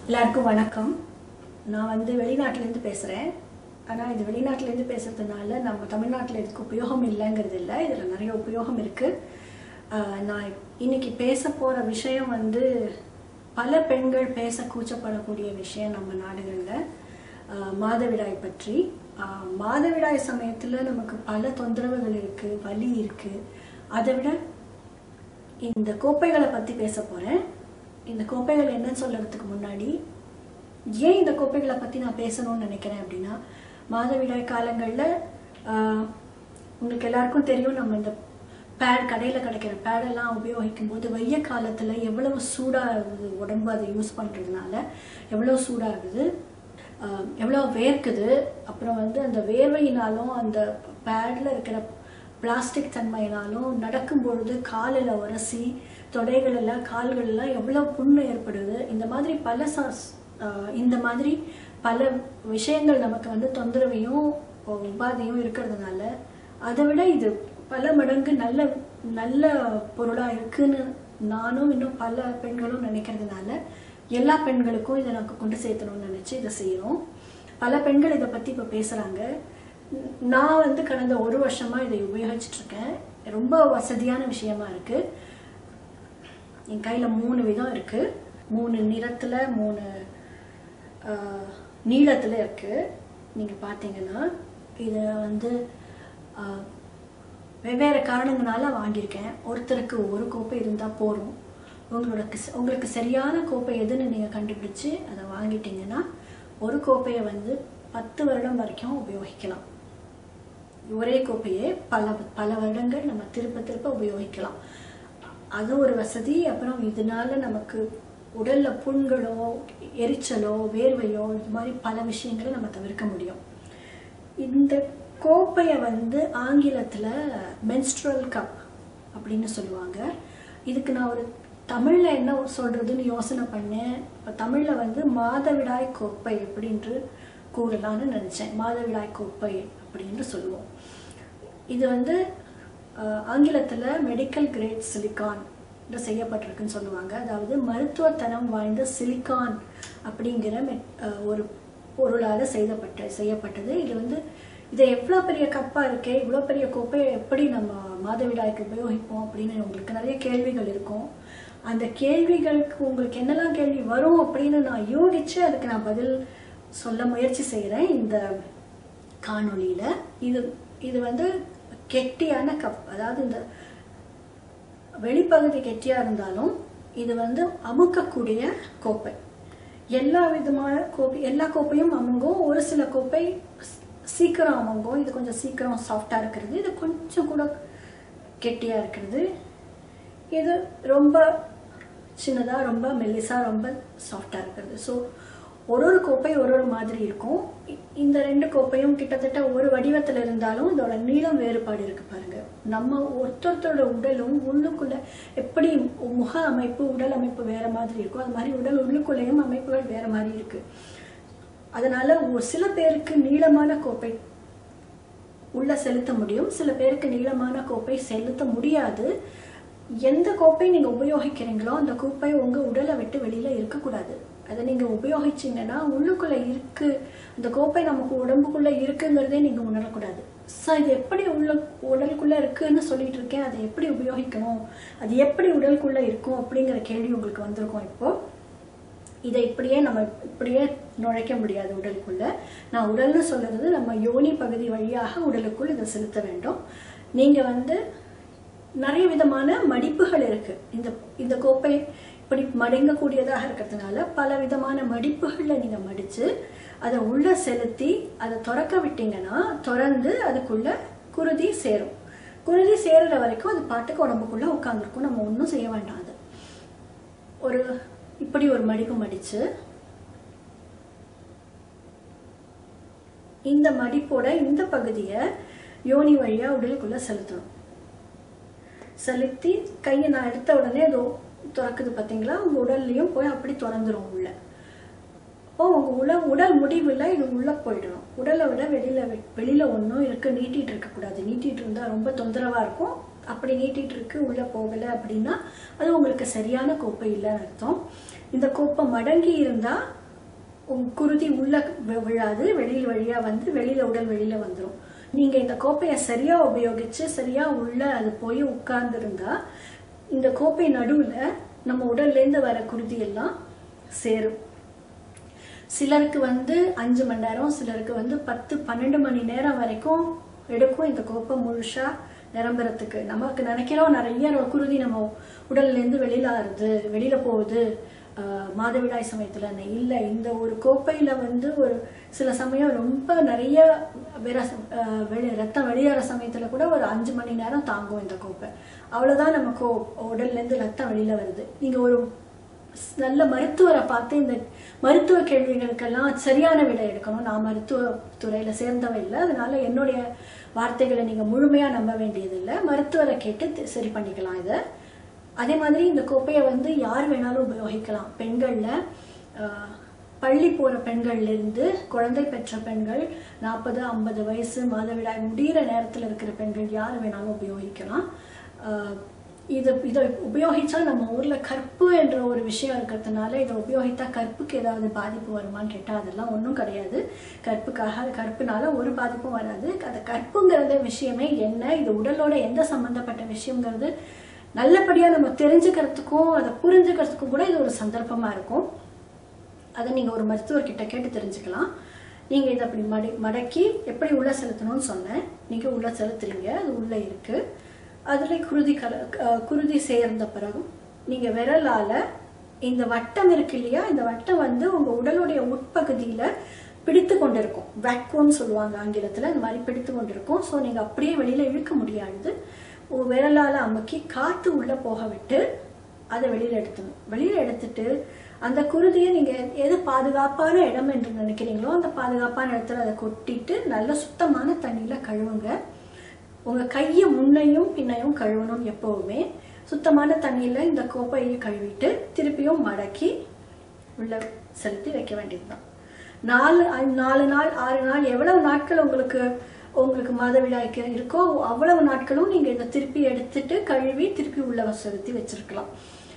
எல்லாருக்கும் வணக்கம் நான் வந்து வெளிநாட்டிலேருந்து பேசுகிறேன் ஆனால் இது வெளிநாட்டிலேருந்து பேசுகிறதுனால நம்ம தமிழ்நாட்டில் இதுக்கு உபயோகம் இல்லைங்கிறது இல்லை இதில் நிறைய உபயோகம் இருக்குது நான் இன்னைக்கு பேச போகிற விஷயம் வந்து பல பெண்கள் பேச கூச்சப்படக்கூடிய விஷயம் நம்ம நாடுகளில் மாதவிடாய் பற்றி ஆஹ் மாதவிடாய் சமயத்தில் நமக்கு பல தொந்தரவுகள் இருக்குது வலி இருக்குது அதை விட இந்த கோப்பைகளை பற்றி பேச போகிறேன் இந்த கோப்பைகள் என்னன்னு சொல்றதுக்கு முன்னாடி ஏன் இந்த கோப்பைகளை பற்றி நான் பேசணும்னு நினைக்கிறேன் அப்படின்னா மாதவிடாய் காலங்களில் உங்களுக்கு எல்லாருக்கும் தெரியும் நம்ம இந்த பேட் கடையில் கிடைக்கிற பேடெல்லாம் உபயோகிக்கும் போது வெய்ய காலத்தில் எவ்வளவு சூடாகுது உடம்பு அதை யூஸ் பண்ணுறதுனால எவ்வளோ சூடாகுது ஆஹ் எவ்வளோ வேர்க்குது அப்புறம் வந்து அந்த வேர்வையினாலும் அந்த பேடில் இருக்கிற பிளாஸ்டிக் தன்மையினாலும் நடக்கும் பொழுது காலில் உரசி தொடைகளெல்லாம் கால்களெல்லாம் எவ்வளோ புண்ணு ஏற்படுது இந்த மாதிரி பல ச ஆஹ் இந்த மாதிரி பல விஷயங்கள் நமக்கு வந்து தொந்தரவையும் உபாதையும் இருக்கிறதுனால அதை விட இது பல மடங்கு நல்ல நல்ல பொருளாக இருக்குன்னு நானும் இன்னும் பல பெண்களும் நினைக்கிறதுனால எல்லா பெண்களுக்கும் இதை நாங்கள் கொண்டு சேர்த்தணும்னு நினச்சி இதை செய்கிறோம் பல பெண்கள் இதை பற்றி இப்போ பேசுகிறாங்க நான் வந்து கடந்த ஒரு வருஷமா இதை உபயோகிச்சுட்டு இருக்கேன் ரொம்ப வசதியான விஷயமா இருக்கு என் கையில மூணு விதம் இருக்கு மூணு நிறத்துல மூணு ஆஹ், நீளத்துல இருக்கு நீங்க பார்த்தீங்கன்னா இதை வந்து ஆஹ், வெவ்வேறு காரணங்களால வாங்கியிருக்கேன் ஒருத்தருக்கு ஒரு கோப்பை இருந்தால் போதும் உங்களுக்கு ச- உங்களுக்கு சரியான கோப்பை எதுன்னு நீங்கள் கண்டுபிடிச்சு அதை வாங்கிட்டீங்கன்னா ஒரு கோப்பையை வந்து பத்து வருடம் வரைக்கும் உபயோகிக்கலாம் ஒரே கோப்பையே பல பல வருடங்கள் நம்ம திருப்ப திருப்ப உபயோகிக்கலாம் அது ஒரு வசதி அப்புறம் இதனால நமக்கு உடல்ல புண்களோ எரிச்சலோ வேர்வையோ இது மாதிரி பல விஷயங்களை நம்ம தவிர்க்க முடியும் இந்த கோப்பையை வந்து ஆங்கிலத்துல menstrual கப் அப்படின்னு சொல்லுவாங்க இதுக்கு நான் ஒரு தமிழ்ல என்ன சொல்றதுன்னு யோசனை பண்ணேன் இப்போ தமிழ்ல வந்து மாதவிடாய் கோப்பை அப்படின்று கூறலாம்னு நினைச்சேன் மாதவிடாய் கோப்பை அப்படின்னு சொல்லுவோம் இது வந்து அஹ், ஆங்கிலத்துல மெடிக்கல் கிரேட் சிலிக்கான் செய்யப்பட்டிருக்குன்னு சொல்லுவாங்க அதாவது மருத்துவத்தனம் வாய்ந்த சிலிக்கான் அப்படிங்கிற மெட்- அஹ், ஒரு பொருளால செய்யப்பட்ட செய்யப்பட்டது இது வந்து இது எவ்வளோ பெரிய கப்பா இருக்கே இவ்வளோ பெரிய கோப்பையை எப்படி நம்ம மாதவிடாய்க்கு உபயோகிப்போம் அப்படின்னு உங்களுக்கு நிறைய கேள்விகள் இருக்கும் அந்த கேள்விகளுக்கு உங்களுக்கு என்னெல்லாம் கேள்வி வரும் அப்படின்னு நான் யோகிச்சு அதுக்கு நான் பதில் சொல்ல முயற்சி செய்கிறேன் இந்த காணொளியில இது இது வந்து கெட்டியான கப் அதாவது இந்த வெளிப்பகுதி கெட்டியா இருந்தாலும் இது வந்து அமுக்கக்கூடிய கோப்பை எல்லா விதமான கோப்பை எல்லா கோப்பையும் அமுங்கும் ஒரு சில கோப்பை ஸ்- சீக்கிரம் அமுங்கும் இது கொஞ்சம் சீக்கிரம் சாஃப்டா இருக்கிறது இது கொஞ்சம் கூட கெட்டியா இருக்கிறது இது ரொம்ப சின்னதா ரொம்ப மெல்லிசா ரொம்ப சாஃப்டா இருக்கிறது ஸோ ஒரு ஒரு கோப்பை ஒரு ஒரு மாதிரி இருக்கும் இ- இந்த ரெண்டு கோப்பையும் கிட்டத்தட்ட ஒரு வடிவத்தில் இருந்தாலும் இதோட நீளம் வேறுபாடு இருக்கு பாருங்க நம்ம ஒருத்தொருத்தரோட உடலும் உள்ளுக்குள்ள எப்படி முக அமைப்பு உடல் அமைப்பு வேற மாதிரி இருக்கும் அது மாதிரி உடல் உள்ளுக்குள்ளேயும் அமைப்புகள் வேற மாதிரி இருக்கு அதனால ஒரு சில பேருக்கு நீளமான கோப்பை உள்ள செலுத்த முடியும் சில பேருக்கு நீளமான கோப்பை செலுத்த முடியாது எந்த கோப்பை நீங்க உபயோகிக்கிறீங்களோ அந்த கோப்பை உங்க உடலை விட்டு வெளியில இருக்கக்கூடாது அதை நீங்க உபயோகிச்சீங்கன்னா உள்ளுக்குள்ள இருக்கு அந்த கோப்பை நமக்கு உடம்புக்குள்ள இருக்குங்கிறதே நீங்க உணரக்கூடாது ஸோ இது எப்படி உள்ள உடலுக்குள்ள இருக்குன்னு சொல்லிட்டு இருக்கேன் அதை எப்படி உபயோகிக்கணும் அது எப்படி உடலுக்குள்ள இருக்கும் அப்படிங்கிற கேள்வி உங்களுக்கு வந்திருக்கும் இப்போ இதை இப்படியே நம்ம இப்படியே நுழைக்க முடியாது உடலுக்குள்ள நான் உடல்னு சொல்றது நம்ம யோனி பகுதி வழியாக உடலுக்குள் இதை செலுத்த வேண்டும் நீங்க வந்து நிறைய விதமான மடிப்புகள் இருக்கு இந்த இந்த கோப்பை இப்படி மடங்கக்கூடியதாக இருக்கிறதுனால பல விதமான மடிப்புகள்ல நீங்க மடிச்சு அதை உள்ள செலுத்தி அதை திறக்க விட்டீங்கன்னா திறந்து அதுக்குள்ள குருதி சேரும் குருதி சேருற வரைக்கும் அது பாட்டுக்கு உடம்புக்குள்ள உட்காந்துருக்கும் நம்ம ஒன்றும் செய்ய வேண்டாம் அது ஒரு இப்படி ஒரு மடிப்பு மடிச்சு இந்த மடிப்போட இந்த பகுதியை யோனி வழியா உடலுக்குள்ள செலுத்தணும் செலுத்தி கையை நான் எடுத்த உடனே அதோ திறக்குது பார்த்தீங்களா உங்க உடல்லையும் போய் அப்படி திறந்துரும் உள்ள அப்போ உங்க உல உடல் முடிவுல இது உள்ள போயிடணும் உடலை விட வெளியில வெ- வெளியில ஒன்றும் இருக்கு நீட்டிட்டு இருக்க கூடாது நீட்டிட்டு இருந்தா ரொம்ப தொந்தரவா இருக்கும் அப்படி நீட்டிட்டு இருக்கு உள்ள போகல அப்படின்னா அது உங்களுக்கு சரியான கோப்பை இல்லைன்னு அர்த்தம் இந்த கோப்பை மடங்கி இருந்தா உங்க குருதி உள்ள வி- விழாது வெளியில் வழியா வந்து வெளியில உடல் வெளியில வந்துடும் நீங்க இந்த கோப்பையை சரியா உபயோகிச்சு சரியா உள்ள அது போய் உட்கார்ந்து இருந்தா இந்த கோப்பை நடுவுல நம்ம உடல்ல இருந்து வர குருதி எல்லாம் சேரும் சிலருக்கு வந்து அஞ்சு மணி நேரம் சிலருக்கு வந்து பத்து பன்னெண்டு மணி நேரம் வரைக்கும் எடுக்கும் இந்த கோப்பை முழுசா நிரம்புறதுக்கு நமக்கு நினைக்கிறோம் நிறைய குருதி நம்ம உடல்ல இருந்து வெளியில ஆறுது வெளியில போகுது ஆஹ் மாதவிடாய் சமயத்துல இல்ல இந்த ஒரு கோப்பையில வந்து ஒரு சில சமயம் ரொம்ப நிறைய விர ஆஹ் வெளி ரத்தம் வெளியேற சமயத்துல கூட ஒரு அஞ்சு மணி நேரம் தாங்கும் இந்த கோப்பை அவ்வளவுதான் நம்ம கோ உடல்ல இருந்து ரத்தம் வெளியில வருது நீங்க ஒரு நல்ல மருத்துவரை பார்த்து இந்த மருத்துவ கேள்விகளுக்கெல்லாம் சரியான விடை எடுக்கணும் நான் மருத்துவ துறையில சேர்ந்தவ இல்லை அதனால என்னுடைய வார்த்தைகளை நீங்க முழுமையா நம்ப வேண்டியதில்லை மருத்துவரை கேட்டு தி- சரி பண்ணிக்கலாம் இதை அதே மாதிரி இந்த கோப்பையை வந்து யார் வேணாலும் உபயோகிக்கலாம் பெண்கள்ல ஆஹ், பள்ளி போற பெண்கள்ல இருந்து குழந்தை பெற்ற பெண்கள் நாற்பது ஐம்பது வயசு மாதவிடாய் முடிகிற நேரத்துல இருக்கிற பெண்கள் யார் வேணாலும் உபயோகிக்கலாம் ஆஹ், இது இதை உபயோகிச்சா நம்ம ஊர்ல கற்பு என்ற ஒரு விஷயம் இருக்கிறதுனால இதை உபயோகித்தா கற்புக்கு ஏதாவது பாதிப்பு வருமான்னு கேட்டா அதெல்லாம் ஒன்றும் கிடையாது கற்புக்காக கற்புனால ஒரு பாதிப்பும் வராது அந்த கற்புங்கிறத விஷயமே என்ன இது உடலோட எந்த சம்பந்தப்பட்ட விஷயங்கிறது நல்லபடியா நம்ம தெரிஞ்சுக்கிறதுக்கும் அதை புரிஞ்சுக்கிறதுக்கும் கூட இது ஒரு சந்தர்ப்பமா இருக்கும் அதை நீங்க ஒரு மருத்துவர்கிட்ட கேட்டு தெரிஞ்சுக்கலாம் நீங்க இதை அப்படி மடி மடக்கி எப்படி உள்ள செலுத்தணும்னு சொன்னேன் நீங்க உள்ள செலுத்துறீங்க அது உள்ள இருக்கு அதுல குருதி கல அஹ் குருதி சேர்ந்த பிறகு நீங்க விரலால இந்த வட்டம் இருக்கு இல்லையா இந்த வட்டம் வந்து உங்க உடலுடைய உட்பகுதியில பிடித்து கொண்டிருக்கும் வேக்யூம்னு சொல்லுவாங்க ஆங்கிலத்துல இந்த மாதிரி பிடித்து கொண்டிருக்கும் ஸோ நீங்க அப்படியே வெளியில இழுக்க முடியாது உங்க விரலால அமுக்கி காத்து உள்ள போக விட்டு அதை வெளியில எடுத்துணும் வெளியில எடுத்துட்டு அந்த குருதியை நீங்க எது பாதுகாப்பான இடம் என்று நினைக்கிறீங்களோ அந்த பாதுகாப்பான இடத்துல அதை கொட்டிட்டு நல்ல சுத்தமான தண்ணியில கழுவுங்க உங்க கையை முன்னையும் பின்னையும் கழுவணும் எப்பவுமே சுத்தமான தண்ணியில இந்த கோப்பையை கழுவிட்டு திருப்பியும் மடக்கி உள்ள செலுத்தி வைக்க வேண்டியதுதான் நாலு அ- நாலு நாள் ஆறு நாள் எவ்வளவு நாட்கள் உங்களுக்கு உங்களுக்கு மாதவிடாய்க்கு இருக்கோ அவ்வளவு நாட்களும் நீங்க இதை திருப்பி எடுத்துட்டு கழுவி திருப்பி உள்ள செலுத்தி வச்சிருக்கலாம்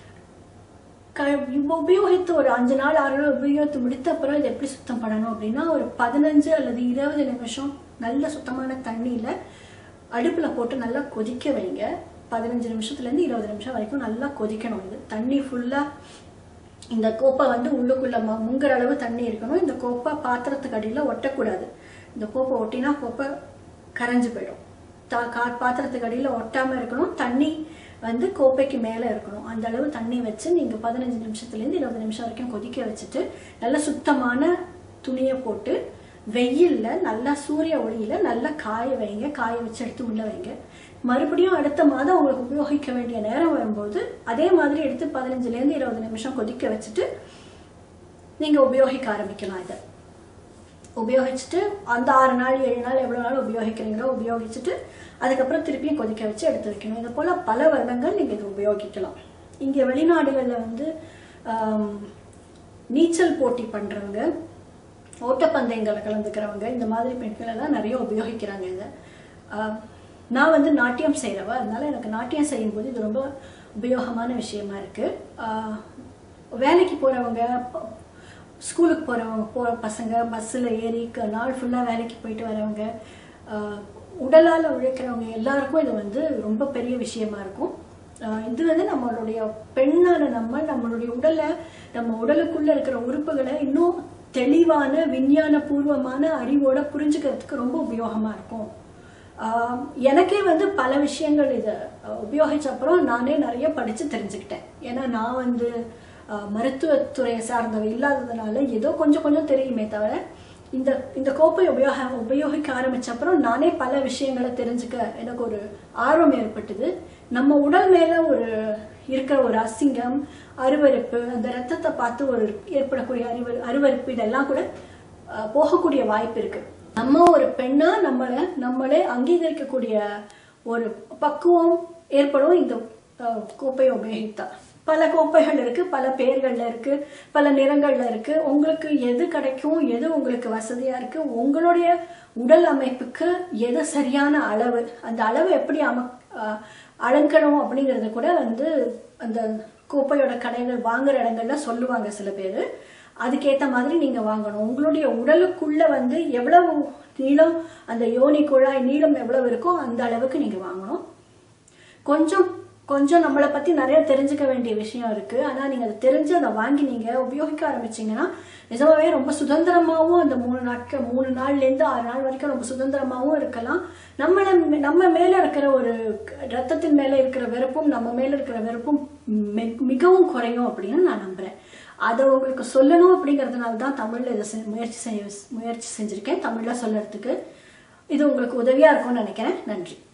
க- இப்ப உபயோகித்து ஒரு அஞ்சு நாள் ஆறு நாள் உபயோகித்து முடித்த அப்புறம் இதை எப்படி சுத்தம் பண்ணணும் அப்படின்னா ஒரு பதினஞ்சு அல்லது இருபது நிமிஷம் நல்ல சுத்தமான தண்ணியில அடுப்புல போட்டு நல்லா கொதிக்க வைங்க பதினஞ்சு நிமிஷத்துல இருந்து இருபது நிமிஷம் வரைக்கும் நல்லா கொதிக்கணும் இது தண்ணி ஃபுல்லா இந்த கோப்பை வந்து உள்ளுக்குள்ள ம- முங்குற அளவு தண்ணி இருக்கணும் இந்த கோப்பை பாத்திரத்துக்கு அடியில ஒட்டக்கூடாது இந்த கோப்பை ஒட்டினா கோப்பை கரைஞ்சு போயிடும் தா- கா- பாத்திரத்துக்கு அடியில ஒட்டாம இருக்கணும் தண்ணி வந்து கோப்பைக்கு மேல இருக்கணும் அந்த அளவு தண்ணி வச்சு நீங்க பதினஞ்சு நிமிஷத்துல இருந்து இருபது நிமிஷம் வரைக்கும் கொதிக்க வச்சுட்டு நல்ல சுத்தமான துணியை போட்டு வெயில்ல நல்லா சூரிய ஒளியில நல்லா காய வைங்க காய வச்சு எடுத்து உள்ள வைங்க மறுபடியும் அடுத்த மாதம் உங்களுக்கு உபயோகிக்க வேண்டிய நேரம் வரும்போது அதே மாதிரி எடுத்து பதினஞ்சுல இருந்து இருபது நிமிஷம் கொதிக்க வச்சுட்டு நீங்க உபயோகிக்க ஆரம்பிக்கலாம் இதை உபயோகிச்சுட்டு அந்த ஆறு நாள் ஏழு நாள் எவ்வளவு நாள் உபயோகிக்கிறீங்களோ உபயோகிச்சுட்டு அதுக்கப்புறம் திருப்பியும் கொதிக்க வச்சு எடுத்து வைக்கணும் இது போல பல வருடங்கள் நீங்க இதை உபயோகிக்கலாம் இங்க வெளிநாடுகள்ல வந்து ஆம், நீச்சல் போட்டி பண்றவங்க ஓட்டப்பந்தயங்களை கலந்துக்கிறவங்க இந்த மாதிரி பெண்கள் எல்லாம் நிறைய உபயோகிக்கிறாங்க இதை ஆஹ், நான் வந்து நாட்டியம் செய்கிறவ அதனால எனக்கு நாட்டியம் செய்யும்போது இது ரொம்ப உபயோகமான விஷயமா இருக்கு ஆஹ், வேலைக்கு போறவங்க ப- ஸ்கூலுக்கு போறவங்க போற பசங்க பஸ்ஸில் ஏறி க- நாள் ஃபுல்லாக வேலைக்கு போயிட்டு வரவங்க ஆஹ், உடலால உழைக்கிறவங்க எல்லாருக்கும் இது வந்து ரொம்ப பெரிய விஷயமா இருக்கும் ஆஹ் இது வந்து நம்மளுடைய பெண்ணான நம்ம நம்மளுடைய உடலை நம்ம உடலுக்குள்ள இருக்கிற உறுப்புகளை இன்னும் தெளிவான விஞ்ஞான பூர்வமான அறிவோட புரிஞ்சுக்கிறதுக்கு ரொம்ப உபயோகமா இருக்கும் ஆஹ் எனக்கே வந்து பல விஷயங்கள் இதை உபயோகிச்ச அப்புறம் நானே நிறைய படிச்சு தெரிஞ்சுக்கிட்டேன் ஏன்னா நான் வந்து ஆஹ் மருத்துவத்துறையை சார்ந்தவ இல்லாததுனால ஏதோ கொஞ்சம் கொஞ்சம் தெரியுமே தவிர இந்த இந்த கோப்பை உபயோக உபயோகிக்க ஆரம்பிச்ச அப்புறம் நானே பல விஷயங்களை தெரிஞ்சுக்க எனக்கு ஒரு ஆர்வம் ஏற்பட்டது நம்ம உடல் மேல ஒரு இருக்கிற ஒரு அசிங்கம் அருவருப்பு அந்த ரத்தத்தை பார்த்து ஒரு ஏற்படக்கூடிய அறிவு அருவருப்பு இதெல்லாம் கூட அஹ், போகக்கூடிய வாய்ப்பு இருக்கு நம்ம ஒரு பெண்ணா நம்மளை நம்மளே அங்கீகரிக்கக்கூடிய ஒரு பக்குவம் ஏற்படும் இந்த அஹ், கோப்பையை உபயோகித்தா பல கோப்பைகள் இருக்கு பல பெயர்கள்ல இருக்கு பல நிறங்கள்ல இருக்கு உங்களுக்கு எது கிடைக்கும் எது உங்களுக்கு வசதியா இருக்கு உங்களுடைய உடல் அமைப்புக்கு எது சரியான அளவு அந்த அளவு எப்படி அம அஹ், அளக்கணும் அப்படிங்கறத கூட வந்து அந்த கோப்பையோட கடைகள் வாங்குற இடங்கள்ல சொல்லுவாங்க சில பேர் அதுக்கேற்ற மாதிரி நீங்கள் வாங்கணும் உங்களுடைய உடலுக்குள்ள வந்து எவ்வளவு நீளம் அந்த யோனி குழாய் நீளம் எவ்வளவு இருக்கோ அந்த அளவுக்கு நீங்கள் வாங்கணும் கொஞ்சம் கொஞ்சம் நம்மளை பற்றி நிறைய தெரிஞ்சுக்க வேண்டிய விஷயம் இருக்குது ஆனால் நீங்கள் அதை தெரிஞ்சு அதை வாங்கி நீங்கள் உபயோகிக்க ஆரம்பிச்சீங்கன்னா நிஜமாவே ரொம்ப சுதந்திரமாகவும் அந்த மூணு நாட்கள் மூணு நாள்லேருந்து ஆறு நாள் வரைக்கும் ரொம்ப சுதந்திரமாகவும் இருக்கலாம் நம்மளை நம்ம மேலே இருக்கிற ஒரு ரத்தத்தின் மேலே இருக்கிற வெறுப்பும் நம்ம மேலே இருக்கிற வெறுப்பும் மி- மிகவும் குறையும் அப்படின்னு நான் நம்புகிறேன் அதை உங்களுக்கு சொல்லணும் அப்படிங்கிறதுனால தான் தமிழில் இதை செ- முயற்சி செஞ்சு முயற்சி செஞ்சுருக்கேன் தமிழில் சொல்லறதுக்கு இது உங்களுக்கு உதவியாக இருக்கும்னு நினைக்கிறேன் நன்றி